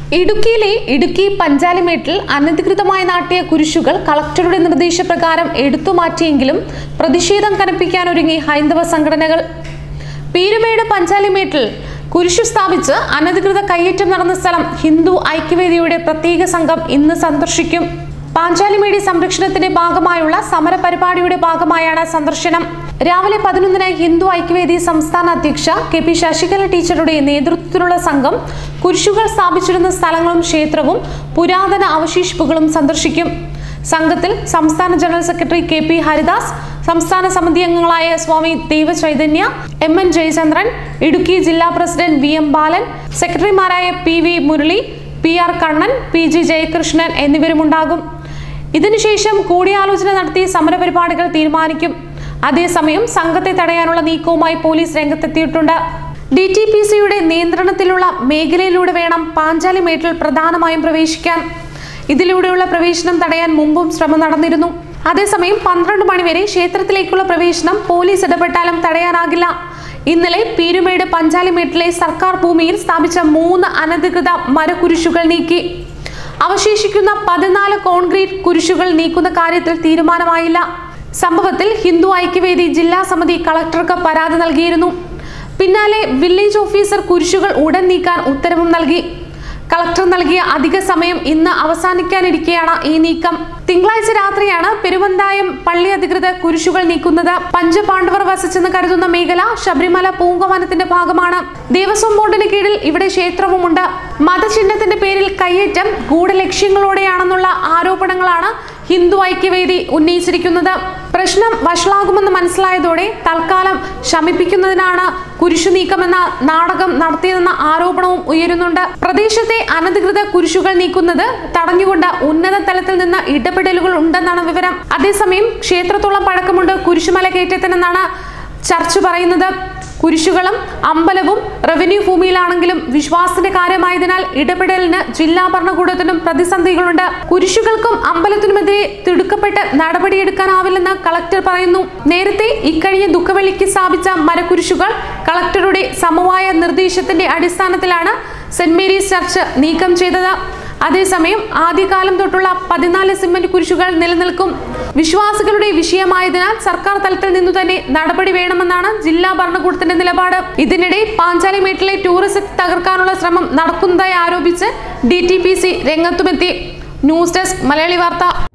ഇടുക്കിയിലെ ഇടുക്കി പഞ്ചാലിമേട്ടിൽ അനധികൃതമായി നാട്ടിയ കുരിശുകൾ കളക്ടറുടെ നിർദ്ദേശപ്രകാരം എടുത്തുമാറ്റിയെങ്കിലും പ്രതിഷേധം കനപ്പിക്കാനൊരുങ്ങി ഹൈന്ദവ സംഘടനകൾ പീരുമേട് പഞ്ചാലിമേട്ടിൽ കുരിശു സ്ഥാപിച്ച് അനധികൃത കയ്യേറ്റം നടന്ന സ്ഥലം ഹിന്ദു ഐക്യവേദിയുടെ പ്രത്യേക സംഘം ഇന്ന് സന്ദർശിക്കും പാഞ്ചാലിമേടി സംരക്ഷണത്തിന്റെ ഭാഗമായുള്ള സമര പരിപാടിയുടെ ഭാഗമായാണ് സന്ദർശനം രാവിലെ പതിനൊന്നിന് ഹിന്ദു ഐക്യവേദി സംസ്ഥാന അധ്യക്ഷ കെ പി ശശികല ടീച്ചറുടെ നേതൃത്വത്തിലുള്ള സംഘം കുരിശുകൾ സ്ഥാപിച്ചിരുന്ന സ്ഥലങ്ങളും ക്ഷേത്രവും പുരാതന അവശേഷിപ്പുകളും സന്ദർശിക്കും സംഘത്തിൽ സംസ്ഥാന general secretary K P Haridas സംസ്ഥാന സമിതി അംഗങ്ങളായ സ്വാമി ദൈവചൈതന്യ എം എൻ ജയചന്ദ്രൻ ഇടുക്കി ജില്ലാ പ്രസിഡന്റ് വി എം ബാലൻ സെക്രട്ടറിമാരായ P V Murali P R Kannan P G Jayakrishnan എന്നിവരുമുണ്ടാകും ഇതിനുശേഷം കൂടിയാലോചന നടത്തി സമരപരിപാടികൾ തീരുമാനിക്കും അതേസമയം സംഘത്തെ തടയാനുള്ള നീക്കവുമായി പോലീസ് രംഗത്തെത്തിയിട്ടുണ്ട് ഡി ടി പി സിയുടെ നിയന്ത്രണത്തിലുള്ള മേഖലയിലൂടെ വേണം പാഞ്ചാലിമേട്ടിൽ പ്രധാനമായും പ്രവേശിക്കാൻ ഇതിലൂടെയുള്ള പ്രവേശനം തടയാൻ മുമ്പും ശ്രമം നടന്നിരുന്നു അതേസമയം പന്ത്രണ്ട് മണിവരെ ക്ഷേത്രത്തിലേക്കുള്ള പ്രവേശനം പോലീസ് ഇടപെട്ടാലും തടയാനാകില്ല ഇന്നലെ പീരുമേട് പഞ്ചാലിമേട്ടിലെ സർക്കാർ ഭൂമിയിൽ സ്ഥാപിച്ച മൂന്ന് അനധികൃത മരക്കുരിശുകൾ നീക്കി അവശേഷിക്കുന്ന പതിനാല് കോൺക്രീറ്റ് കുരിശുകൾ നീക്കുന്ന കാര്യത്തിൽ തീരുമാനമായില്ല സംഭവത്തിൽ ഹിന്ദു ഐക്യവേദി ജില്ലാ സമിതി കളക്ടർക്ക് പരാതി നൽകിയിരുന്നു പിന്നാലെ വില്ലേജ് ഓഫീസർ കുരിശുകൾ ഉടൻ നീക്കാൻ ഉത്തരവും നൽകി കളക്ടർ നൽകിയ അധിക സമയം ഇന്ന് അവസാനിക്കാനിരിക്കെയാണ് ഈ നീക്കം തിങ്കളാഴ്ച രാത്രിയാണ് പെരുവന്തായം പള്ളി അധികൃതർ കുരിശുകൾ നീക്കുന്നത് പഞ്ചപാണ്ഡവർ വസിച്ചെന്ന് കരുതുന്ന മേഖല ശബരിമല പൂങ്കവനത്തിന്റെ ഭാഗമാണ് ദേവസ്വം ബോർഡിന് കീഴിൽ ഇവിടെ ക്ഷേത്രവുമുണ്ട് മതചിഹ്നത്തിന്റെ പേരിൽ കയ്യേറ്റം ഗൂഢലക്ഷ്യങ്ങളോടെയാണെന്നുള്ള ആരോപണങ്ങളാണ് ഹിന്ദു ഐക്യവേദി ഉന്നയിച്ചിരിക്കുന്നത് പ്രശ്നം വഷളാകുമെന്ന് മനസ്സിലായതോടെ തൽക്കാലം ശമിപ്പിക്കുന്നതിനാണ് കുരിശു നീക്കമെന്ന നാടകം നടത്തിയതെന്ന ആരോപണവും ഉയരുന്നുണ്ട് പ്രദേശത്തെ അനധികൃത കുരിശുകൾ നീക്കുന്നത് തടഞ്ഞുകൊണ്ട് ഉന്നത തലത്തിൽ നിന്ന് ഇടപെടലുകൾ ഉണ്ടെന്നാണ് വിവരം അതേസമയം ക്ഷേത്രത്തോളം പഴക്കമുണ്ട് കുരിശുമല കയറ്റത്തിനെന്നാണ് ചർച്ച പറയുന്നത് കുരിശുകളും അമ്പലവും റവന്യൂ ഭൂമിയിലാണെങ്കിലും വിശ്വാസത്തിന്റെ കാര്യമായതിനാൽ ഇടപെടലിന് ജില്ലാ ഭരണകൂടത്തിനും പ്രതിസന്ധികളുണ്ട് കുരിശുകൾക്കും അമ്പലത്തിനുമെതിരെ തിടുക്കപ്പെട്ട് നടപടിയെടുക്കാനാവില്ലെന്ന് കളക്ടർ പറയുന്നു നേരത്തെ ഇക്കഴിഞ്ഞ ദുഃഖവെള്ളിക്ക് സ്ഥാപിച്ച മരക്കുരിശുകൾ കളക്ടറുടെ സമവായ നിർദ്ദേശത്തിന്റെ അടിസ്ഥാനത്തിലാണ് സെന്റ് മേരീസ് ചർച്ച് നീക്കം ചെയ്തത് അതേസമയം ആദ്യകാലം തൊട്ടുള്ള പതിനാല് സിമന്റ് കുരിശുകൾ നിലനിൽക്കും വിശ്വാസികളുടെ വിഷയമായതിനാൽ സർക്കാർ തലത്തിൽ നിന്നു തന്നെ നടപടി വേണമെന്നാണ് ജില്ലാ ഭരണകൂടത്തിന്റെ നിലപാട് ഇതിനിടെ പാഞ്ചാലിമേട്ടിലെ ടൂറിസം തകർക്കാനുള്ള ശ്രമം നടക്കുന്നതായി ആരോപിച്ച് ഡി ടി പി സി രംഗത്തുമെത്തി ന്യൂസ് ഡെസ്ക് മലയാളി വാർത്ത